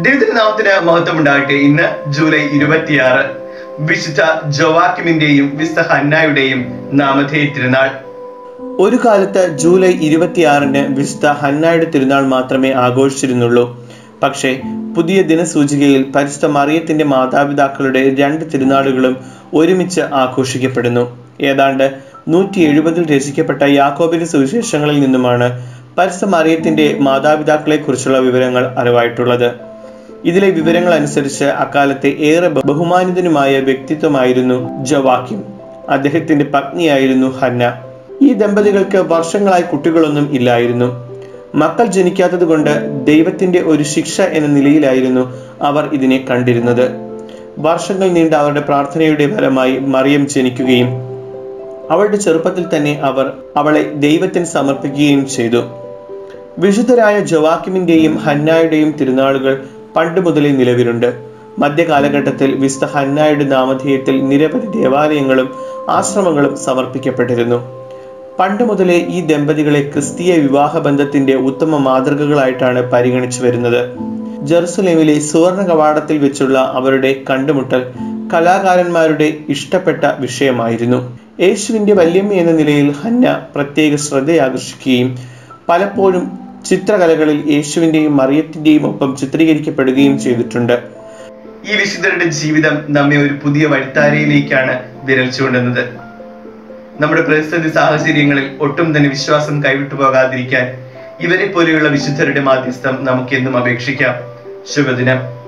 ദൈവത്തിന്റെ നാമത്തിന് മഹത്വം ഉണ്ടാകട്ടെ ഇന്ന് ജൂലൈ ഇരുപത്തിയാറ് വിശുദ്ധ ജോവാക്കിമിന്റെയും വിശുദ്ധ ഹന്നായുടെയും നാമധേയ തിരുനാൾ ഒരു കാലത്ത് ജൂലൈ ഇരുപത്തിയാറിന് വിശുദ്ധ ഹന്നായുടെ തിരുനാൾ മാത്രമേ ആഘോഷിച്ചിരുന്നുള്ളൂ പക്ഷേ പുതിയ ദിനസൂചികയിൽ പരിശുദ്ധ മറിയത്തിന്റെ മാതാപിതാക്കളുടെ രണ്ട് തിരുനാളുകളും ഒരുമിച്ച് ആഘോഷിക്കപ്പെടുന്നു ഏതാണ്ട് നൂറ്റി എഴുപതിൽ രചിക്കപ്പെട്ട യാക്കോബിന്റെ സുവിശേഷങ്ങളിൽ നിന്നുമാണ് പരിശുദ്ധ മറിയത്തിന്റെ മാതാപിതാക്കളെ കുറിച്ചുള്ള വിവരങ്ങൾ അറിവായിട്ടുള്ളത് ഇതിലെ വിവരങ്ങൾ അനുസരിച്ച് അക്കാലത്തെ ഏറെ ബഹുമാനിതനുമായ വ്യക്തിത്വമായിരുന്നു ജവാക്കിം അദ്ദേഹത്തിന്റെ പത്നിയായിരുന്നു ഹന്ന ഈ ദമ്പതികൾക്ക് വർഷങ്ങളായി കുട്ടികളൊന്നും ഇല്ലായിരുന്നു മക്കൾ ജനിക്കാത്തത് കൊണ്ട് ദൈവത്തിന്റെ ഒരു ശിക്ഷ എന്ന നിലയിലായിരുന്നു അവർ ഇതിനെ കണ്ടിരുന്നത് വർഷങ്ങൾ നീണ്ട അവരുടെ പ്രാർത്ഥനയുടെ ഫലമായി മറിയം ജനിക്കുകയും അവളുടെ ചെറുപ്പത്തിൽ തന്നെ അവർ അവളെ ദൈവത്തിന് സമർപ്പിക്കുകയും ചെയ്തു വിശുദ്ധരായ ജവാക്കിമിന്റെയും ഹന്നായുടെയും തിരുനാളുകൾ പണ്ട് മുതലേ നിലവിലുണ്ട് മധ്യകാലഘട്ടത്തിൽ വിശുദ്ധ ഹന്നായുടെ നാമധേയത്തിൽ നിരവധി ദേവാലയങ്ങളും ആശ്രമങ്ങളും സമർപ്പിക്കപ്പെട്ടിരുന്നു പണ്ട് മുതലേ ഈ ദമ്പതികളെ ക്രിസ്തീയ വിവാഹ ബന്ധത്തിന്റെ ഉത്തമ മാതൃകകളായിട്ടാണ് പരിഗണിച്ചു വരുന്നത് ജെറുസലേമിലെ സുവർണ കവാടത്തിൽ വെച്ചുള്ള അവരുടെ കണ്ടുമുട്ടൽ കലാകാരന്മാരുടെ ഇഷ്ടപ്പെട്ട വിഷയമായിരുന്നു യേശുവിന്റെ വല്യമ്മ എന്ന നിലയിൽ ഹന്ന പ്രത്യേക ശ്രദ്ധയാകർഷിക്കുകയും പലപ്പോഴും ചിത്രകലകളിൽ യേശുവിന്റെയും മറിയത്തിന്റെയും ഒപ്പം ചിത്രീകരിക്കപ്പെടുകയും ചെയ്തിട്ടുണ്ട് ഈ വിശുദ്ധരുടെ ജീവിതം നമ്മെ ഒരു പുതിയ വഴിത്താരയിലേക്കാണ് വിരൽ ചൂണ്ടുന്നത് നമ്മുടെ പ്രതിസന്ധി സാഹചര്യങ്ങളിൽ ഒട്ടും തന്നെ വിശ്വാസം കൈവിട്ടു പോകാതിരിക്കാൻ ഇവരെ പോലെയുള്ള വിശുദ്ധരുടെ മാധ്യസ്ഥം നമുക്ക് എന്നും അപേക്ഷിക്കാം ശുഭദിനം